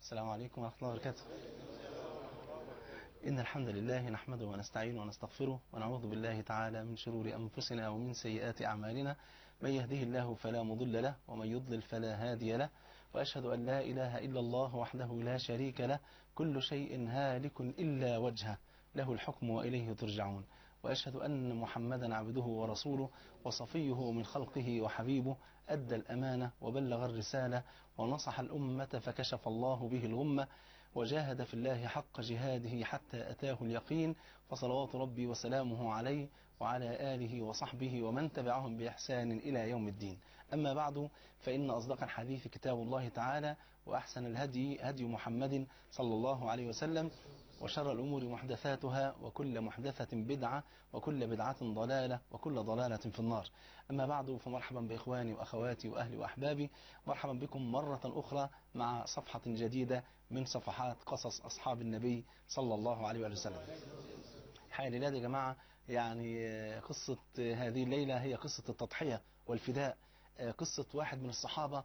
السلام عليكم ورحمة الله وبركاته إن الحمد لله نحمده ونستعينه ونستغفره ونعوذ بالله تعالى من شرور أنفسنا ومن سيئات أعمالنا من يهده الله فلا مضل له ومن يضلل فلا هادي له وأشهد أن لا إله إلا الله وحده لا شريك له كل شيء هالك إلا وجهه له الحكم وإليه ترجعون وأشهد أن محمدا عبده ورسوله وصفيه من خلقه وحبيبه أدى الأمانة وبلغ الرسالة ونصح الأمة فكشف الله به الغمة وجاهد في الله حق جهاده حتى أتاه اليقين فصلوات ربي وسلامه عليه وعلى آله وصحبه ومن تبعهم بإحسان إلى يوم الدين أما بعد فإن أصدق الحديث كتاب الله تعالى وأحسن الهدي هدي محمد صلى الله عليه وسلم وشر الأمور محدثاتها وكل محدثة بدعة وكل بدعة ضلالة وكل ضلالة في النار أما بعد فمرحبا بإخواني وأخواتي وأهلي وأحبابي مرحبا بكم مرة أخرى مع صفحة جديدة من صفحات قصص أصحاب النبي صلى الله عليه وسلم الحقيقة لله يا جماعة يعني قصة هذه الليلة هي قصة التضحية والفداء قصة واحد من الصحابة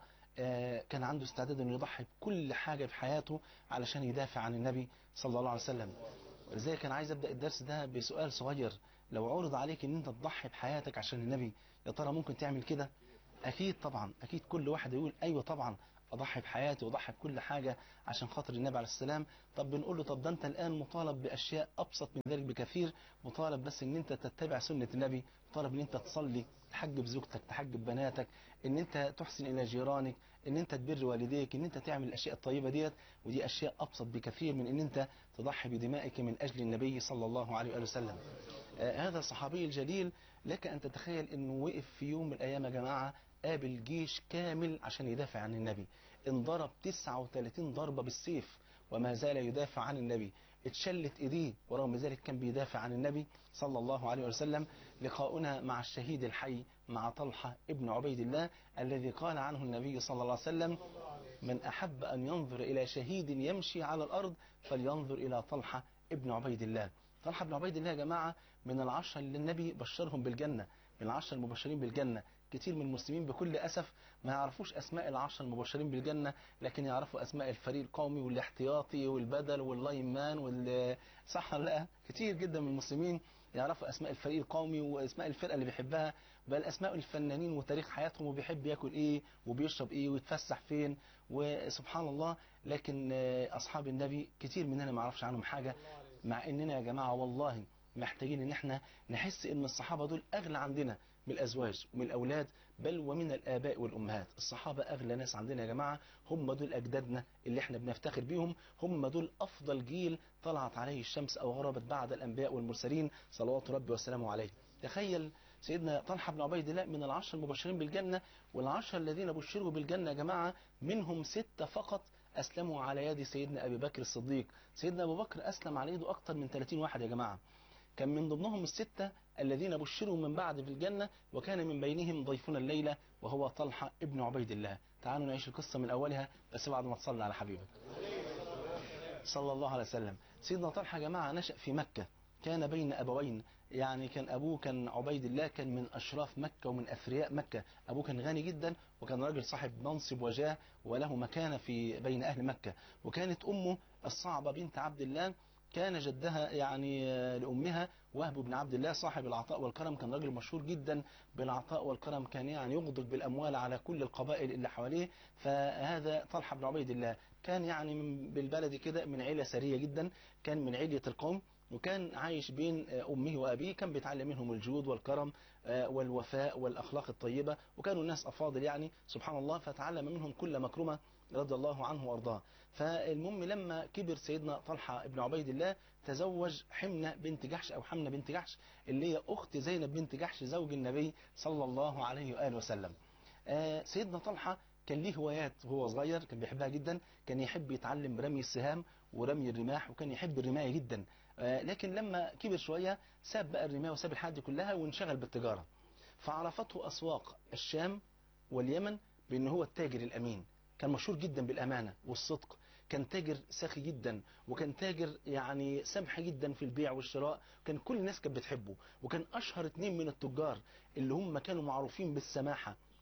كان عنده استعداد انه يضحي بكل حاجة في حياته علشان يدافع عن النبي صلى الله عليه وسلم ولذلك كان عايز ابدا الدرس ده بسؤال صغير لو عرض عليك ان انت تضحي بحياتك عشان النبي يا ترى ممكن تعمل كده اكيد طبعا اكيد كل واحد يقول ايوه طبعا اضحي بحياتي واضحي بكل حاجة عشان خاطر النبي عليه السلام طب بنقول له طب ده انت الان مطالب باشياء ابسط من ذلك بكثير مطالب بس ان انت تتبع سنة النبي مطالب ان انت تصلي تحجب زوجتك تحجب بناتك ان انت تحسن الى جيرانك ان انت تبر والديك ان انت تعمل الاشياء الطيبة ديت ودي اشياء ابسط بكثير من ان انت تضحي بدمائك من اجل النبي صلى الله عليه وآله وسلم آه هذا الصحابي الجليل لك ان تتخيل انه وقف في يوم من الايام يا جماعة قابل جيش كامل عشان يدافع عن النبي انضرب 39 ضربة بالسيف وما زال يدافع عن النبي اتشلت ايديه ورغم ذلك كان بيدافع عن النبي صلى الله عليه وسلم لقاؤنا مع الشهيد الحي مع طلحة ابن عبيد الله الذي قال عنه النبي صلى الله عليه وسلم من أحب أن ينظر إلى شهيد يمشي على الأرض فلينظر إلى طلحة ابن عبيد الله طلحة ابن عبيد الله يا جماعة من العشرة اللي النبي بشرهم بالجنة من العشرة المبشرين بالجنة كتير من المسلمين بكل أسف ما يعرفوش أسماء العشرة المبشرين بالجنة لكن يعرفوا أسماء الفريق القومي والاحتياطي والبدل واللاين مان وال صح ولا لا كتير جدا من المسلمين يعرفوا أسماء الفريق القومي وأسماء الفرقة اللي بيحبها بل أسماء الفنانين وتاريخ حياتهم وبيحب ياكل إيه وبيشرب إيه ويتفسح فين وسبحان الله لكن أصحاب النبي كتير مننا ما يعرفش عنهم حاجة مع إننا يا جماعة والله محتاجين ان احنا نحس ان الصحابة دول اغلى عندنا من الازواج ومن الاولاد بل ومن الاباء والامهات الصحابة اغلى ناس عندنا يا جماعة هم دول اجدادنا اللي احنا بنفتخر بيهم هم دول افضل جيل طلعت عليه الشمس او غربت بعد الانبياء والمرسلين صلوات ربي وسلامه عليه تخيل سيدنا طلحة بن عبيد الله من العشر المبشرين بالجنة والعشر الذين بشروا بالجنة يا جماعة منهم ستة فقط أسلموا على يد سيدنا أبي بكر الصديق سيدنا أبو بكر أسلم على يده أكثر من 30 واحد يا جماعة كان من ضمنهم الستة الذين بشروا من بعد في الجنة وكان من بينهم ضيفنا الليلة وهو طلحة ابن عبيد الله تعالوا نعيش القصة من أولها بس بعد ما تصلي على حبيبك صلى الله عليه وسلم سيدنا طلحة يا جماعة نشأ في مكة كان بين أبوين يعني كان أبوه كان عبيد الله كان من أشراف مكة ومن أثرياء مكة أبوه كان غني جدا وكان راجل صاحب منصب وجاه وله مكانة في بين أهل مكة وكانت أمه الصعبة بنت عبد الله كان جدها يعني لأمها وهب بن عبد الله صاحب العطاء والكرم كان راجل مشهور جدا بالعطاء والكرم كان يعني يغدق بالأموال على كل القبائل اللي حواليه فهذا طلحة بن عبيد الله كان يعني من بالبلد كده من عيلة سرية جدا كان من علية القوم وكان عايش بين أمه وأبيه كان بيتعلم منهم الجود والكرم والوفاء والأخلاق الطيبة وكانوا ناس أفاضل يعني سبحان الله فتعلم منهم كل مكرمة رضي الله عنه وارضاه فالمهم لما كبر سيدنا طلحة ابن عبيد الله تزوج حمنة بنت جحش أو حمنة بنت جحش اللي هي أخت زينب بنت جحش زوج النبي صلى الله عليه وآله وسلم سيدنا طلحة كان ليه هوايات وهو صغير كان بيحبها جدا كان يحب يتعلم رمي السهام ورمي الرماح وكان يحب الرماية جدا لكن لما كبر شوية ساب بقى الرماية وساب الحاجة دي كلها وانشغل بالتجارة فعرفته أسواق الشام واليمن بأنه هو التاجر الأمين كان مشهور جدا بالأمانة والصدق كان تاجر سخي جدا وكان تاجر يعني سمح جدا في البيع والشراء كان كل الناس كانت بتحبه وكان أشهر اتنين من التجار اللي هم كانوا معروفين بالسماحة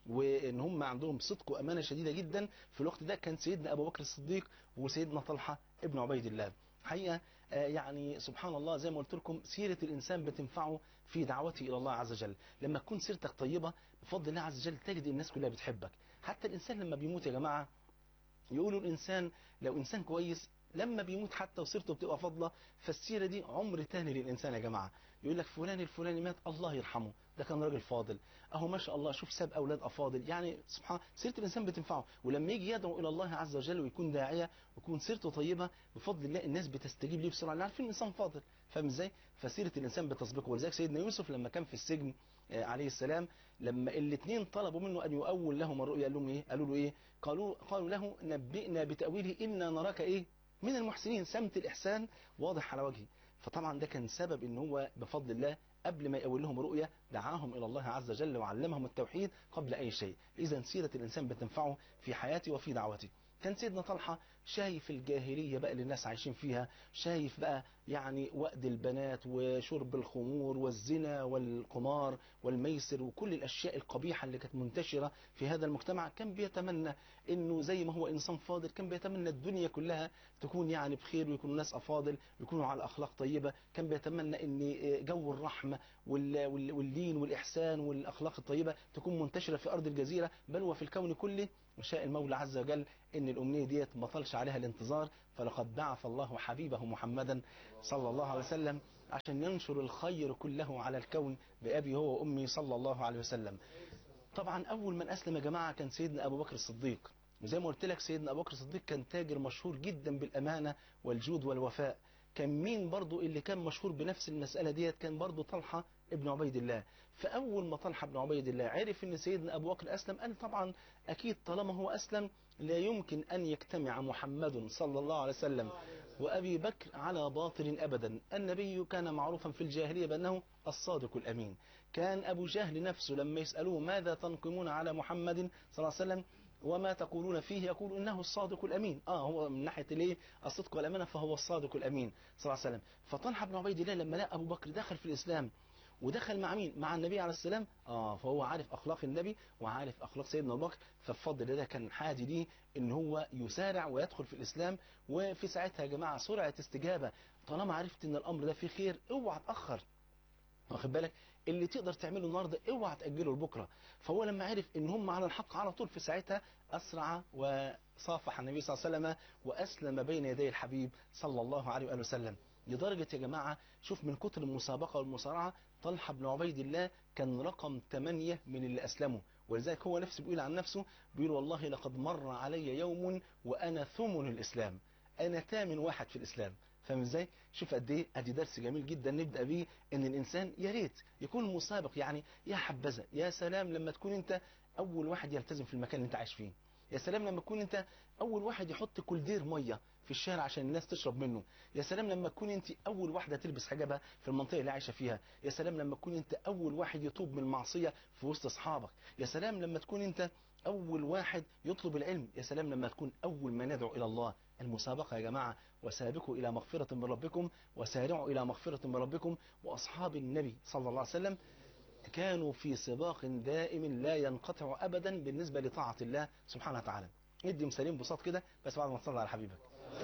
وان هم عندهم صدق وامانه شديده جدا في الوقت ده كان سيدنا ابو بكر الصديق وسيدنا طلحه ابن عبيد الله حقيقه آه، يعني سبحان الله زي ما قلت لكم سيره الانسان بتنفعه في دعوته الى الله عز وجل لما تكون سيرتك طيبه بفضل الله عز وجل تجد الناس كلها بتحبك حتى الانسان لما بيموت يا جماعه يقولوا الانسان لو انسان كويس لما بيموت حتى وسيرته بتبقى فضله فالسيره دي عمر تاني للانسان يا جماعه يقول لك فلان الفلاني مات الله يرحمه ده كان راجل فاضل اهو ما شاء الله شوف ساب اولاد افاضل يعني سبحان سيره الانسان بتنفعه ولما يجي يدعو الى الله عز وجل ويكون داعيه ويكون سيرته طيبه بفضل الله الناس بتستجيب ليه بسرعه لان عارفين الانسان فاضل فاهم ازاي فسيره الانسان بتسبقه ولذلك سيدنا يوسف لما كان في السجن آه، عليه السلام لما الاثنين طلبوا منه ان يؤول لهم الرؤيا قال لهم ايه قالوا له ايه قالوا قالوا له نبئنا بتاويله انا نراك ايه من المحسنين سمت الاحسان واضح على وجهه فطبعا ده كان سبب ان هو بفضل الله قبل ما يقول لهم رؤيا دعاهم الى الله عز وجل وعلمهم التوحيد قبل اي شيء اذا سيره الانسان بتنفعه في حياته وفي دعوته كان سيدنا طلحة شايف الجاهلية بقى اللي الناس عايشين فيها شايف بقى يعني وأد البنات وشرب الخمور والزنا والقمار والميسر وكل الأشياء القبيحة اللي كانت منتشرة في هذا المجتمع كان بيتمنى انه زي ما هو انسان فاضل كان بيتمنى الدنيا كلها تكون يعني بخير ويكونوا ناس افاضل ويكونوا على اخلاق طيبه كان بيتمنى ان جو الرحمه وال- وال- واللين والاحسان والاخلاق الطيبه تكون منتشره في ارض الجزيره بل وفي الكون كله وشاء المولى عز وجل ان الامنيه ديت ما طالش عليها الانتظار فلقد بعث الله حبيبه محمدا صلى الله عليه وسلم عشان ينشر الخير كله على الكون بابي هو وامي صلى الله عليه وسلم طبعا اول من اسلم يا جماعه كان سيدنا ابو بكر الصديق وزي ما قلت لك سيدنا ابو بكر الصديق كان تاجر مشهور جدا بالامانه والجود والوفاء كان مين برضو اللي كان مشهور بنفس المساله ديت كان برضو طلحه ابن عبيد الله فاول ما طلحه ابن عبيد الله عرف ان سيدنا ابو بكر اسلم قال طبعا اكيد طالما هو اسلم لا يمكن ان يجتمع محمد صلى الله عليه وسلم وابي بكر على باطل ابدا النبي كان معروفا في الجاهليه بانه الصادق الامين كان ابو جهل نفسه لما يسالوه ماذا تنقمون على محمد صلى الله عليه وسلم وما تقولون فيه يقول انه الصادق الامين اه هو من ناحيه الايه الصدق والامانه فهو الصادق الامين صلى الله عليه وسلم فطلحه بن عبيد الله لما لقى ابو بكر دخل في الاسلام ودخل مع مين مع النبي عليه السلام اه فهو عارف اخلاق النبي وعارف اخلاق سيدنا ابو بكر فبفضل ده كان حادي ليه ان هو يسارع ويدخل في الاسلام وفي ساعتها يا جماعه سرعه استجابه طالما عرفت ان الامر ده فيه خير اوعى تاخر واخد بالك اللي تقدر تعمله النهارده اوعى تاجله لبكره فهو لما عرف ان هم على الحق على طول في ساعتها اسرع وصافح النبي صلى الله عليه وسلم واسلم بين يدي الحبيب صلى الله عليه واله وسلم لدرجه يا جماعه شوف من كتر المسابقه والمصارعه طلحه بن عبيد الله كان رقم 8 من اللي اسلموا ولذلك هو نفسه بيقول عن نفسه بيقول والله لقد مر علي يوم وانا ثمن الاسلام انا ثامن واحد في الاسلام فاهم ازاي شوف قد ايه ادي درس جميل جدا نبدا بيه ان الانسان يا ريت يكون مسابق يعني يا حبذا يا سلام لما تكون انت اول واحد يلتزم في المكان اللي انت عايش فيه يا سلام لما تكون انت اول واحد يحط كولدير ميه في الشارع عشان الناس تشرب منه يا سلام لما تكون انت اول واحده تلبس حجابها في المنطقه اللي عايشه فيها يا سلام لما تكون انت اول واحد يتوب من المعصيه في وسط اصحابك يا سلام لما تكون انت اول واحد يطلب العلم يا سلام لما تكون اول من يدعو الى الله المسابقه يا جماعه وسابقوا الى مغفره من ربكم وسارعوا الى مغفره من ربكم واصحاب النبي صلى الله عليه وسلم كانوا في سباق دائم لا ينقطع ابدا بالنسبه لطاعه الله سبحانه وتعالى ندي مثالين بساط كده بس بعد ما تصلي على حبيبك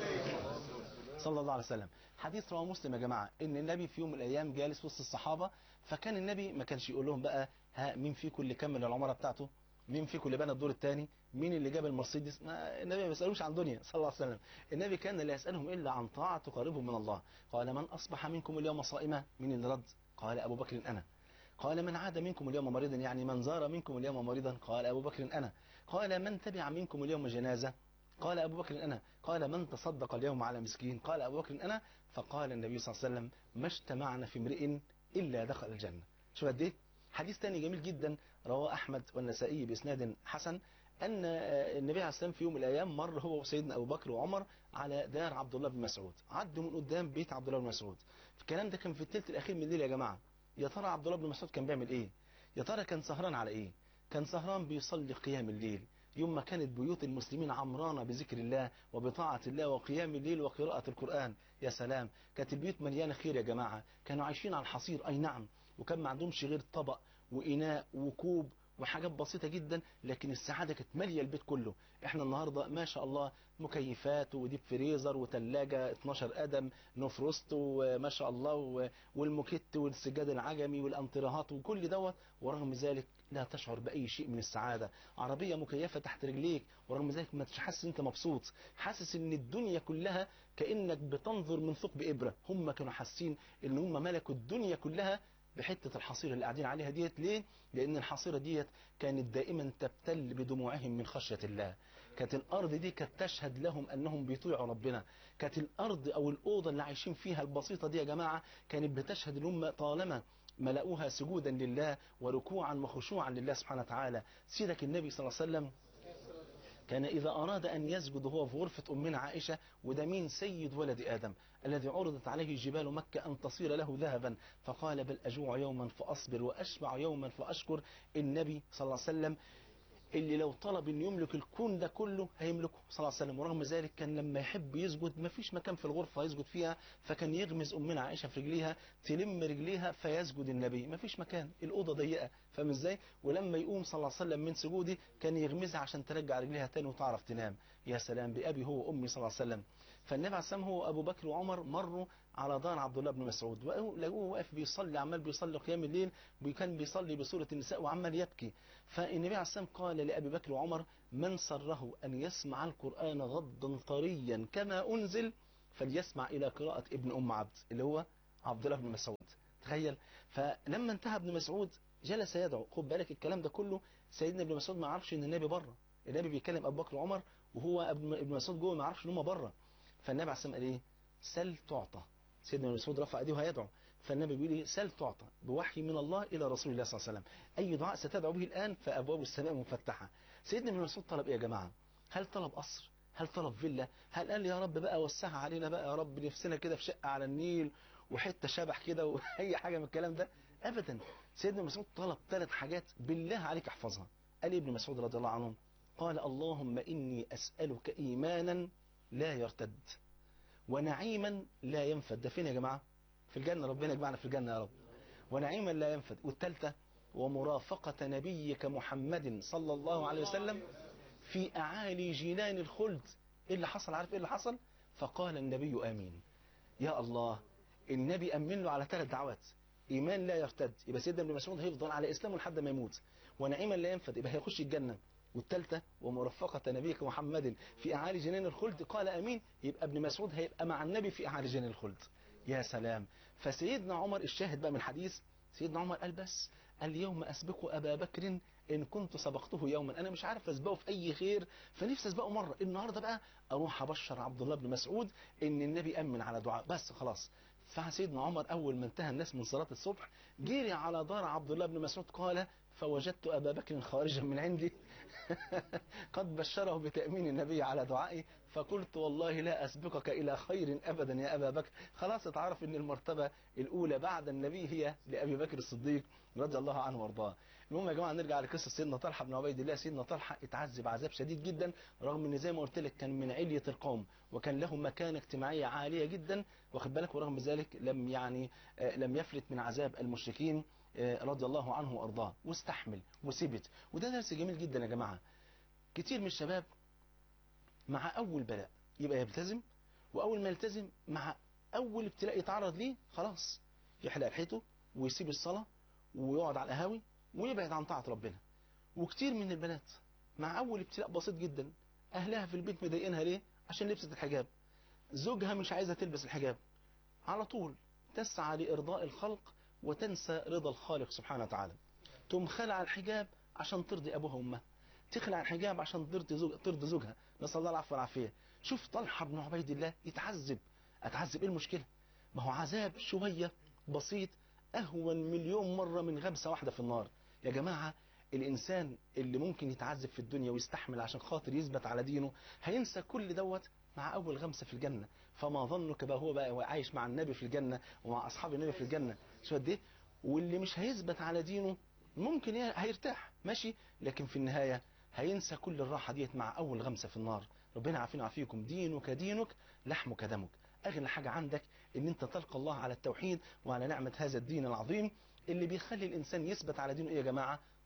صلى الله عليه وسلم حديث رواه مسلم يا جماعه ان النبي في يوم من الايام جالس وسط الصحابه فكان النبي ما كانش يقول لهم بقى ها مين فيكم اللي كمل العماره بتاعته مين فيكم اللي بنى الدور الثاني مين اللي جاب المرسيدس ما النبي ما بيسالوش عن دنيا صلى الله عليه وسلم النبي كان لا يسالهم الا عن طاعه تقربهم من الله قال من اصبح منكم اليوم صائما مين اللي رد قال ابو بكر انا قال من عاد منكم اليوم مريضا يعني من زار منكم اليوم مريضا قال ابو بكر انا قال من تبع منكم اليوم جنازه قال أبو بكر أنا قال من تصدق اليوم على مسكين قال أبو بكر أنا فقال النبي صلى الله عليه وسلم ما اجتمعنا في امرئ إلا دخل الجنة شوف قد ايه حديث تاني جميل جدا رواه أحمد والنسائي بإسناد حسن أن النبي عليه السلام في يوم من الأيام مر هو وسيدنا أبو بكر وعمر على دار عبد الله بن مسعود عدوا من قدام بيت عبد الله بن مسعود الكلام ده كان في الثلث الأخير من الليل يا جماعة يا ترى عبد الله بن مسعود كان بيعمل إيه يا ترى كان سهران على إيه كان سهران بيصلي قيام الليل يوم ما كانت بيوت المسلمين عمرانة بذكر الله وبطاعة الله وقيام الليل وقراءة القرآن يا سلام كانت البيوت مليانة خير يا جماعة كانوا عايشين على الحصير أي نعم وكان ما عندهمش غير طبق وإناء وكوب وحاجات بسيطة جدا لكن السعادة كانت مالية البيت كله احنا النهاردة ما شاء الله مكيفات وديب فريزر وتلاجة 12 قدم نفرست وما شاء الله و- والموكيت والسجاد العجمي والانطراهات وكل دوت ورغم ذلك لا تشعر بأي شيء من السعادة عربية مكيفة تحت رجليك ورغم ذلك ما تش حاسس انت مبسوط حاسس ان الدنيا كلها كأنك بتنظر من ثقب إبرة هم كانوا حاسين ان هم ملكوا الدنيا كلها بحتة الحصيرة اللي قاعدين عليها ديت ليه؟ لأن الحصيرة ديت كانت دائما تبتل بدموعهم من خشية الله كانت الأرض دي كانت تشهد لهم أنهم بيطيعوا ربنا كانت الأرض أو الأوضة اللي عايشين فيها البسيطة دي يا جماعة كانت بتشهد لهم طالما ملأوها سجودا لله وركوعا وخشوعا لله سبحانه وتعالى سيدك النبي صلى الله عليه وسلم كان إذا أراد أن يسجد هو في غرفة أمنا عائشة وده مين سيد ولد آدم الذي عرضت عليه جبال مكة أن تصير له ذهبا فقال بل أجوع يوما فأصبر وأشبع يوما فأشكر النبي صلى الله عليه وسلم اللي لو طلب ان يملك الكون ده كله هيملكه صلى الله عليه وسلم ورغم ذلك كان لما يحب يسجد ما فيش مكان في الغرفة يسجد فيها فكان يغمز أمنا عائشة في رجليها تلم رجليها فيسجد النبي ما فيش مكان الأوضة ضيقة فاهم ازاي ولما يقوم صلى الله عليه وسلم من سجوده كان يغمزها عشان ترجع رجليها تاني وتعرف تنام يا سلام بأبي هو وأمي صلى الله عليه وسلم فالنبي عليه السلام هو أبو بكر وعمر مروا على دار عبد الله بن مسعود ولقوه واقف بيصلي عمال بيصلي قيام الليل وكان بيصلي بسورة النساء وعمال يبكي فالنبي عليه السلام قال لأبي بكر وعمر من سره أن يسمع القرآن غضا طريا كما أنزل فليسمع إلى قراءة ابن أم عبد اللي هو عبد الله بن مسعود تخيل فلما انتهى ابن مسعود جلس يدعو خد بالك الكلام ده كله سيدنا ابن مسعود ما عرفش ان النبي بره النبي بيكلم ابو بكر وعمر وهو ابن مسعود جوه ما عرفش ان هم بره فالنبي عليه السلام قال ايه سل تعطى سيدنا ابن مسعود رفع ايديه ويدعو فالنبي بيقول ايه سل تعطى بوحي من الله الى رسول الله صلى الله عليه وسلم اي دعاء ستدعو به الان فابواب السماء مفتحه سيدنا ابن مسعود طلب ايه يا جماعه هل طلب قصر هل طلب فيلا هل قال يا رب بقى وسعها علينا بقى يا رب نفسنا كده في شقه على النيل وحته شبح كده واي حاجه من الكلام ده ابدا سيدنا مسعود طلب ثلاث حاجات بالله عليك احفظها قال ابن مسعود رضي الله عنه قال اللهم اني اسالك ايمانا لا يرتد ونعيما لا ينفد ده فين يا جماعه في الجنه ربنا يجمعنا في الجنه يا رب ونعيما لا ينفد والثالثه ومرافقه نبيك محمد صلى الله عليه وسلم في اعالي جنان الخلد ايه اللي حصل عارف ايه اللي حصل فقال النبي امين يا الله النبي امن له على ثلاث دعوات ايمان لا يرتد يبقى سيدنا ابن مسعود هيفضل على اسلامه لحد ما يموت ونعيما لا ينفد يبقى هيخش الجنه والثالثه ومرفقه نبيك محمد في اعالي جنان الخلد قال امين يبقى ابن مسعود هيبقى مع النبي في اعالي جنان الخلد يا سلام فسيدنا عمر الشاهد بقى من الحديث سيدنا عمر قال بس اليوم اسبق ابا بكر ان كنت سبقته يوما انا مش عارف اسبقه في اي خير فنفسي اسبقه مره النهارده بقى اروح ابشر عبد الله بن مسعود ان النبي امن على دعاء بس خلاص فسيدنا عمر اول ما انتهى الناس من صلاه الصبح جري على دار عبد الله بن مسعود قال فوجدت ابا بكر خارجا من عندي قد بشره بتامين النبي على دعائي فقلت والله لا اسبقك الى خير ابدا يا ابا بكر خلاص اتعرف ان المرتبه الاولى بعد النبي هي لابي بكر الصديق رضي الله عنه وارضاه المهم يا جماعه نرجع لقصه سيدنا طلحه بن عبيد الله سيدنا طلحه اتعذب عذاب شديد جدا رغم ان زي ما قلت لك كان من عليه القوم وكان له مكانه اجتماعيه عاليه جدا واخد بالك ورغم ذلك لم يعني لم يفلت من عذاب المشركين رضي الله عنه وارضاه واستحمل وثبت وده درس جميل جدا يا جماعه كتير من الشباب مع اول بلاء يبقى يلتزم واول ما يلتزم مع اول ابتلاء يتعرض ليه خلاص يحلق لحيته ويسيب الصلاه ويقعد على القهاوي ويبعد عن طاعه ربنا وكتير من البنات مع اول ابتلاء بسيط جدا اهلها في البيت مضايقينها ليه عشان لبست الحجاب زوجها مش عايزه تلبس الحجاب على طول تسعى لارضاء الخلق وتنسى رضا الخالق سبحانه وتعالى تقوم خلع الحجاب عشان ترضي ابوها وامها تخلع الحجاب عشان ترضي زوج ترضي زوجها نسال الله العفو والعافيه شوف طلحه بن عبيد الله يتعذب اتعذب ايه المشكله ما هو عذاب شويه بسيط اهون مليون مره من غمسه واحده في النار يا جماعه الانسان اللي ممكن يتعذب في الدنيا ويستحمل عشان خاطر يثبت على دينه هينسى كل دوت مع اول غمسه في الجنه فما ظنك بقى هو بقى عايش مع النبي في الجنه ومع اصحاب النبي في الجنه شو قد ايه واللي مش هيثبت على دينه ممكن هيرتاح ماشي لكن في النهايه هينسى كل الراحه ديت مع اول غمسه في النار ربنا عافينا وعافيكم دينك دينك لحمك دمك اغلى حاجه عندك ان انت تلقى الله على التوحيد وعلى نعمه هذا الدين العظيم اللي بيخلي الانسان يثبت على دينه ايه يا جماعه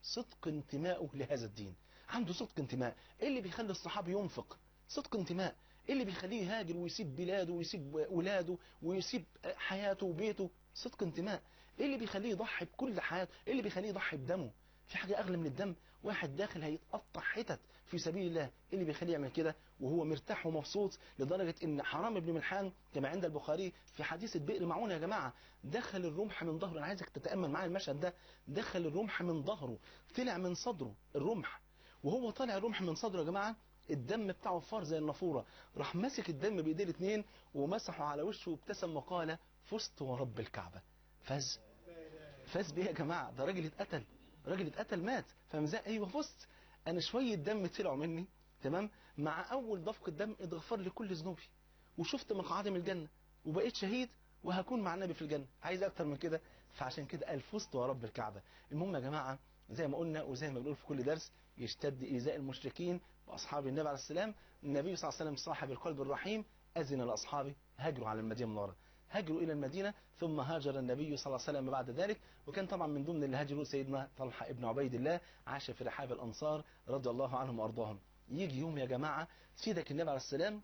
صدق انتمائه لهذا الدين عنده صدق انتماء ايه اللي بيخلي الصحابي ينفق صدق انتماء ايه اللي بيخليه يهاجر ويسيب بلاده ويسيب ولاده ويسيب حياته وبيته صدق انتماء ايه اللي بيخليه يضحي بكل حياته ايه اللي بيخليه يضحي بدمه في حاجة أغلى من الدم واحد داخل هيتقطع حتت في سبيل الله إيه اللي بيخليه يعمل كده وهو مرتاح ومبسوط لدرجة إن حرام بن ملحان كما عند البخاري في حديث البئر معونة يا جماعة دخل الرمح من ظهره أنا عايزك تتأمل معايا المشهد ده دخل الرمح من ظهره طلع من صدره الرمح وهو طالع الرمح من صدره يا جماعة الدم بتاعه فار زي النافورة راح ماسك الدم بإيديه الاثنين ومسحه على وشه وابتسم وقال فزت ورب الكعبة فاز فاز بيه يا جماعة ده راجل اتقتل راجل اتقتل مات فاهم ازاي ايوه فزت انا شويه دم طلعوا مني تمام مع اول دفق الدم اتغفر لي كل ذنوبي وشفت مقعدي من الجنه وبقيت شهيد وهكون مع النبي في الجنه عايز اكتر من كده فعشان كده قال فزت ورب الكعبه المهم يا جماعه زي ما قلنا وزي ما بنقول في كل درس يشتد ايذاء المشركين واصحاب النبي عليه السلام النبي صلى الله عليه وسلم صاحب القلب الرحيم اذن لاصحابه هاجروا على المدينه المنوره هاجروا إلى المدينة ثم هاجر النبي صلى الله عليه وسلم بعد ذلك وكان طبعا من ضمن اللي هاجروا سيدنا طلحة ابن عبيد الله عاش في رحاب الأنصار رضي الله عنهم وأرضاهم يجي يوم يا جماعة سيدك النبي عليه السلام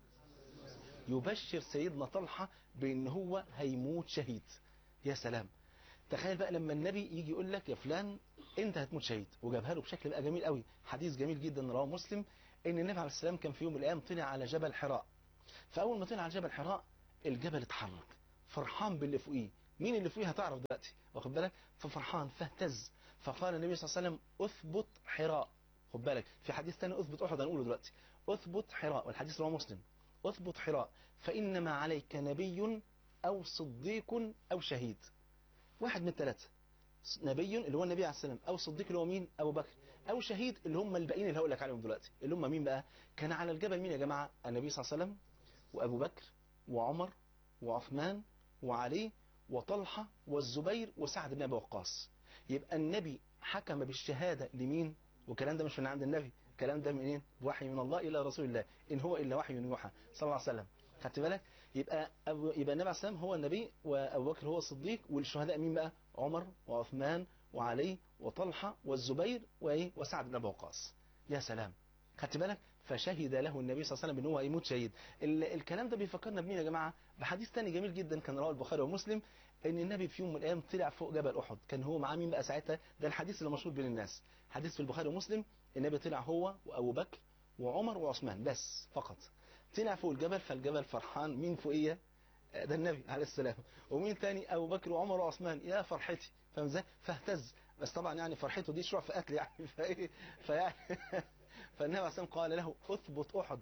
يبشر سيدنا طلحة بأن هو هيموت شهيد يا سلام تخيل بقى لما النبي يجي يقول لك يا فلان انت هتموت شهيد وجابها له بشكل بقى جميل قوي حديث جميل جدا رواه مسلم ان النبي عليه السلام كان في يوم من الايام طلع على جبل حراء فاول ما طلع على جبل حراء الجبل اتحرك فرحان باللي فوقيه مين اللي فوقيه هتعرف دلوقتي واخد بالك ففرحان فاهتز فقال النبي صلى الله عليه وسلم اثبت حراء خد بالك في حديث ثاني اثبت احد هنقوله دلوقتي اثبت حراء والحديث رواه مسلم اثبت حراء فانما عليك نبي او صديق او شهيد واحد من الثلاثه نبي اللي هو النبي عليه السلام او صديق اللي هو مين ابو بكر او شهيد اللي هم الباقيين اللي هقول لك عليهم دلوقتي اللي هم مين بقى كان على الجبل مين يا جماعه النبي صلى الله عليه وسلم وابو بكر وعمر وعثمان وعلي وطلحة والزبير وسعد بن أبي وقاص يبقى النبي حكم بالشهادة لمين والكلام ده مش من عند النبي الكلام ده منين وحي من الله إلى رسول الله إن هو إلا وحي يوحى صلى الله عليه وسلم خدت بالك يبقى أبو يبقى النبي عليه السلام هو النبي وأبو بكر هو الصديق والشهداء مين بقى عمر وعثمان وعلي وطلحة والزبير وإيه وسعد بن أبي وقاص يا سلام خدت بالك فشهد له النبي صلى الله عليه وسلم ان هو يموت شهيد الكلام ده بيفكرنا بمين يا جماعه بحديث تاني جميل جدا كان رواه البخاري ومسلم ان النبي في يوم من الايام طلع فوق جبل احد كان هو معاه مين بقى ساعتها ده الحديث اللي مشهور بين الناس حديث في البخاري ومسلم النبي طلع هو وابو بكر وعمر وعثمان بس فقط طلع فوق الجبل فالجبل فرحان مين فوقيه ده النبي عليه السلام ومين تاني ابو بكر وعمر وعثمان يا فرحتي فاهم ازاي فاهتز بس طبعا يعني فرحته دي شروع في قتل يعني فايه فيعني فالنبي عليه السلام قال له اثبت احد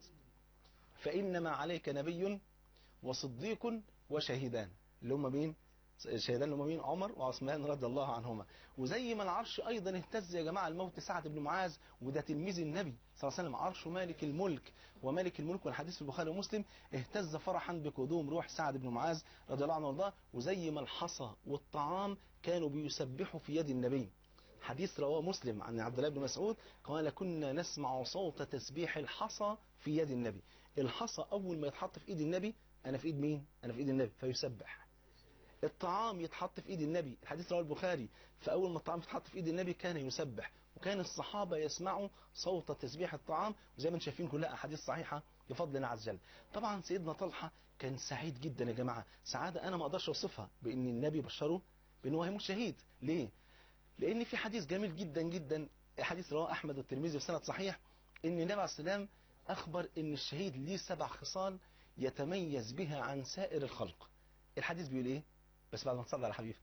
فانما عليك نبي وصديق وشهيدان اللي هم مين الشهيدان اللي هم مين عمر وعثمان رضي الله عنهما وزي ما العرش ايضا اهتز يا جماعه الموت سعد بن معاذ وده تلميذ النبي صلى الله عليه وسلم عرش مالك الملك ومالك الملك والحديث في البخاري ومسلم اهتز فرحا بقدوم روح سعد بن معاذ رضي الله عنه وارضاه وزي ما الحصى والطعام كانوا بيسبحوا في يد النبي حديث رواه مسلم عن عبد الله بن مسعود قال كنا نسمع صوت تسبيح الحصى في يد النبي الحصى اول ما يتحط في ايد النبي انا في ايد مين انا في ايد النبي فيسبح الطعام يتحط في ايد النبي الحديث رواه البخاري فاول ما الطعام يتحط في ايد النبي كان يسبح وكان الصحابة يسمعوا صوت تسبيح الطعام وزي ما انتم شايفين كلها احاديث صحيحة بفضل الله عز وجل طبعا سيدنا طلحة كان سعيد جدا يا جماعة سعادة انا ما اقدرش اوصفها بان النبي بشره بان هو هيموت شهيد ليه لان في حديث جميل جدا جدا حديث رواه احمد والترمذي بسند صحيح ان النبي عليه السلام اخبر ان الشهيد ليه سبع خصال يتميز بها عن سائر الخلق الحديث بيقول ايه بس بعد ما تصلي على حبيبك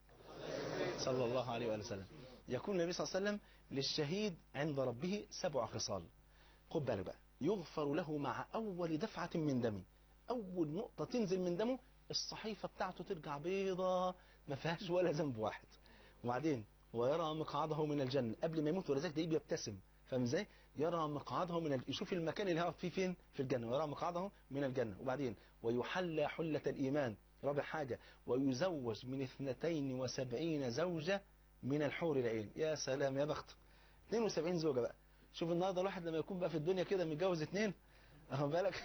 صلى الله عليه وآله وسلم يكون النبي صلى الله عليه وسلم للشهيد عند ربه سبع خصال خد بالك بقى يغفر له مع أول دفعة من دمه أول نقطة تنزل من دمه الصحيفة بتاعته ترجع بيضة ما فيهاش ولا ذنب واحد وبعدين ويرى مقعده من الجنة قبل ما يموت ولذلك ده بيبتسم فاهم ازاي يرى مقعده من ال... يشوف المكان اللي هيقعد فيه فين في الجنة ويرى مقعده من الجنة وبعدين ويحلى حلة الإيمان رابع حاجة ويزوج من اثنتين وسبعين زوجة من الحور العين يا سلام يا بخت 72 زوجة بقى شوف النهارده الواحد لما يكون بقى في الدنيا كده متجوز اثنين اخد بالك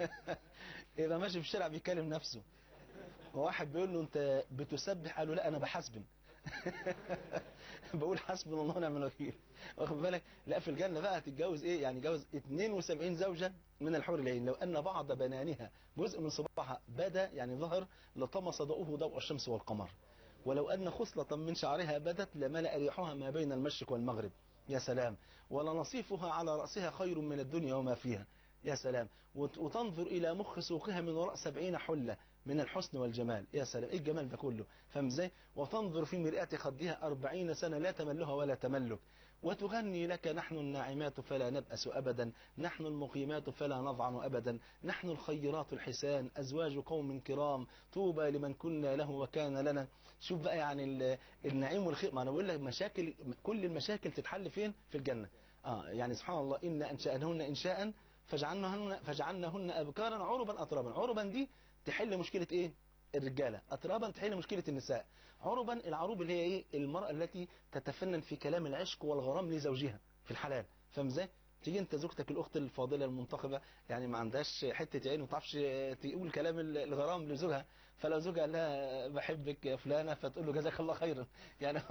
يبقى ماشي في الشارع بيكلم نفسه وواحد بيقول له انت بتسبح قال له لا انا بحاسبن بقول حسبنا الله ونعم الوكيل واخد بالك لا في الجنة بقى هتتجوز ايه يعني جوز 72 زوجة من الحور العين لو ان بعض بنانها جزء من صباحها بدا يعني ظهر لطمس ضوءه ضوء الشمس والقمر ولو ان خصلة من شعرها بدت لملأ ريحها ما بين المشرق والمغرب يا سلام ولنصيفها على رأسها خير من الدنيا وما فيها يا سلام وتنظر إلى مخ سوقها من وراء سبعين حلة من الحسن والجمال يا سلام ايه الجمال ده كله فاهم ازاي وتنظر في مرآة خدها أربعين سنة لا تملها ولا تملك وتغني لك نحن الناعمات فلا نبأس أبدا نحن المقيمات فلا نضعن أبدا نحن الخيرات الحسان أزواج قوم كرام طوبى لمن كنا له وكان لنا شوف بقى يعني النعيم والخير ما أنا بقول لك مشاكل كل المشاكل تتحل فين في الجنة آه يعني سبحان الله إن أنشأنهن إنشاء فجعلناهن, فجعلناهن أبكارا عربا أطرابا عربا دي تحل مشكلة إيه الرجالة أطرابا تحل مشكلة النساء عربا العروب اللي هي إيه المرأة التي تتفنن في كلام العشق والغرام لزوجها في الحلال فاهم ازاي تيجي انت زوجتك الاخت الفاضله المنتخبه يعني ما عندهاش حته عين وما تعرفش تقول كلام الغرام لزوجها فلو زوجها قال لها بحبك يا فلانه فتقول له جزاك الله خيرا يعني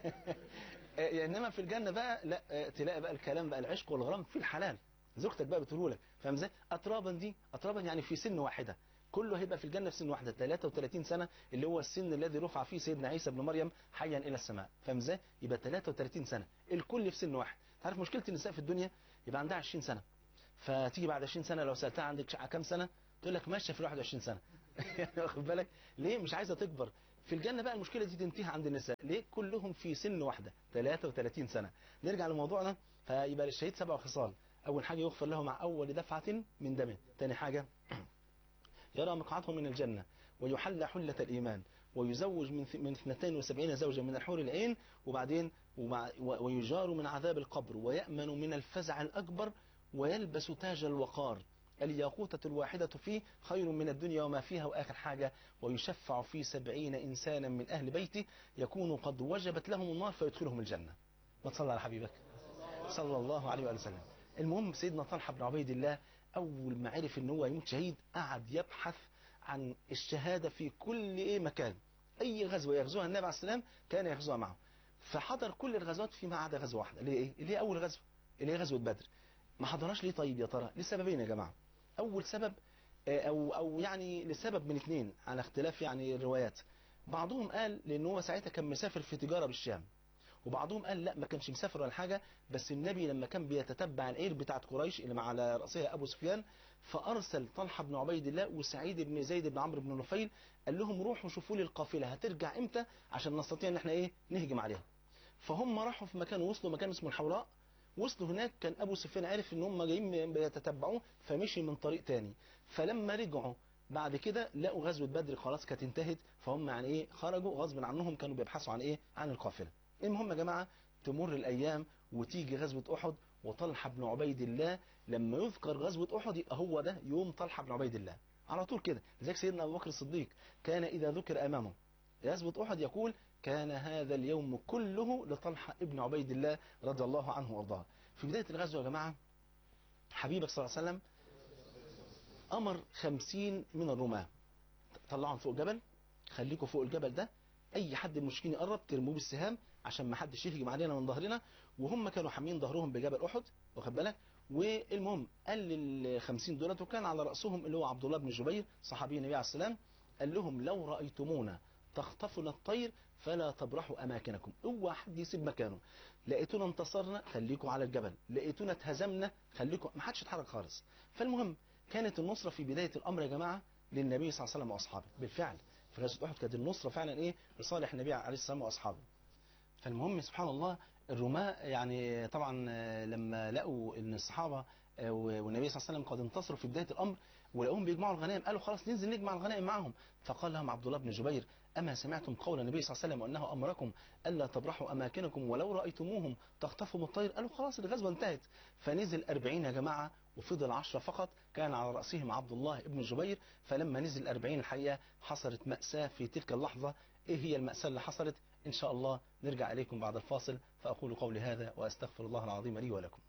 انما في الجنه بقى لا تلاقي بقى الكلام بقى العشق والغرام في الحلال زوجتك بقى بتقول لك فاهم ازاي اترابا دي اترابا يعني في سن واحده كله هيبقى في الجنة في سن واحدة 33 سنة اللي هو السن الذي رفع فيه سيدنا عيسى بن مريم حيا إلى السماء فاهم ازاي يبقى 33 سنة الكل في سن واحد تعرف مشكلة النساء في الدنيا يبقى عندها 20 سنة فتيجي بعد 20 سنة لو سألتها عندك كام سنة تقول لك ماشية في 21 سنة يعني واخد بالك ليه مش عايزة تكبر في الجنة بقى المشكلة دي تنتهي عند النساء ليه كلهم في سن واحدة 33 سنة نرجع لموضوعنا فيبقى للشهيد سبع خصال أول حاجة يغفر له مع أول دفعة من دمه ثاني حاجة يرى مقعده من الجنة ويحل حلة الإيمان ويزوج من من 72 زوجة من الحور العين وبعدين ويجار من عذاب القبر ويأمن من الفزع الأكبر ويلبس تاج الوقار الياقوتة الواحدة فيه خير من الدنيا وما فيها وآخر حاجة ويشفع في سبعين إنسانا من أهل بيته يكون قد وجبت لهم النار فيدخلهم الجنة ما تصلى على حبيبك صلى الله عليه وآله وسلم المهم سيدنا طلحة بن عبيد الله أول ما عرف ان هو يموت شهيد قعد يبحث عن الشهادة في كل إيه مكان أي غزوة يغزوها النبي عليه السلام كان يغزوها معه فحضر كل الغزوات فيما عدا غزوة واحدة اللي هي إيه؟ اللي هي أول غزوة اللي هي غزوة بدر ما حضرهاش ليه طيب يا ترى لسببين يا جماعة أول سبب أو أو يعني لسبب من اثنين على اختلاف يعني الروايات بعضهم قال لأن هو ساعتها كان مسافر في تجارة بالشام وبعضهم قال لا ما كانش مسافر ولا حاجة بس النبي لما كان بيتتبع العير بتاعت قريش اللي على رأسها أبو سفيان فأرسل طلحة بن عبيد الله وسعيد بن زيد بن عمرو بن نفيل قال لهم روحوا شوفوا لي القافلة هترجع امتى عشان نستطيع ان احنا ايه نهجم عليها فهم راحوا في مكان وصلوا مكان اسمه الحوراء وصلوا هناك كان ابو سفيان عارف ان هم جايين بيتتبعوه فمشي من طريق تاني فلما رجعوا بعد كده لقوا غزوة بدر خلاص كانت انتهت فهم يعني ايه خرجوا غصب عنهم كانوا بيبحثوا عن ايه عن القافلة المهم يا جماعة تمر الايام وتيجي غزوة احد وطلحة بن عبيد الله لما يذكر غزوة احد يبقى هو ده يوم طلحة بن عبيد الله على طول كده زيك سيدنا ابو بكر الصديق كان اذا ذكر امامه غزوة احد يقول كان هذا اليوم كله لطلحة ابن عبيد الله رضي الله عنه وارضاه في بداية الغزوة يا جماعة حبيبك صلى الله عليه وسلم أمر خمسين من الرماة طلعهم فوق الجبل خليكم فوق الجبل ده أي حد من المشركين يقرب ترموه بالسهام عشان ما حدش يهجم علينا من ظهرنا وهم كانوا حامين ظهرهم بجبل أحد واخد بالك والمهم قال لل 50 دولت وكان على رأسهم اللي هو عبد الله بن جبير صحابي النبي عليه السلام قال لهم لو رأيتمونا تخطفنا الطير فلا تبرحوا أماكنكم اوعى حد يسيب مكانه لقيتونا انتصرنا خليكم على الجبل لقيتونا اتهزمنا خليكم ما حدش يتحرك خالص فالمهم كانت النصرة في بداية الأمر يا جماعة للنبي صلى الله عليه وسلم وأصحابه بالفعل في غزوة أحد كانت النصرة فعلا إيه لصالح النبي عليه السلام وأصحابه فالمهم سبحان الله الرماة يعني طبعا لما لقوا ان الصحابة والنبي صلى الله عليه وسلم قد انتصروا في بداية الأمر ولقوهم بيجمعوا الغنائم قالوا خلاص ننزل نجمع الغنائم معهم فقال لهم عبد الله بن جبير أما سمعتم قول النبي صلى الله عليه وسلم وأنه أمركم ألا تبرحوا أماكنكم ولو رأيتموهم تخطفهم الطير قالوا خلاص الغزوة انتهت فنزل أربعين يا جماعة وفضل عشرة فقط كان على رأسهم عبد الله بن جبير فلما نزل أربعين الحقيقة حصلت مأساة في تلك اللحظة إيه هي المأساة اللي حصلت إن شاء الله نرجع إليكم بعد الفاصل فأقول قولي هذا وأستغفر الله العظيم لي ولكم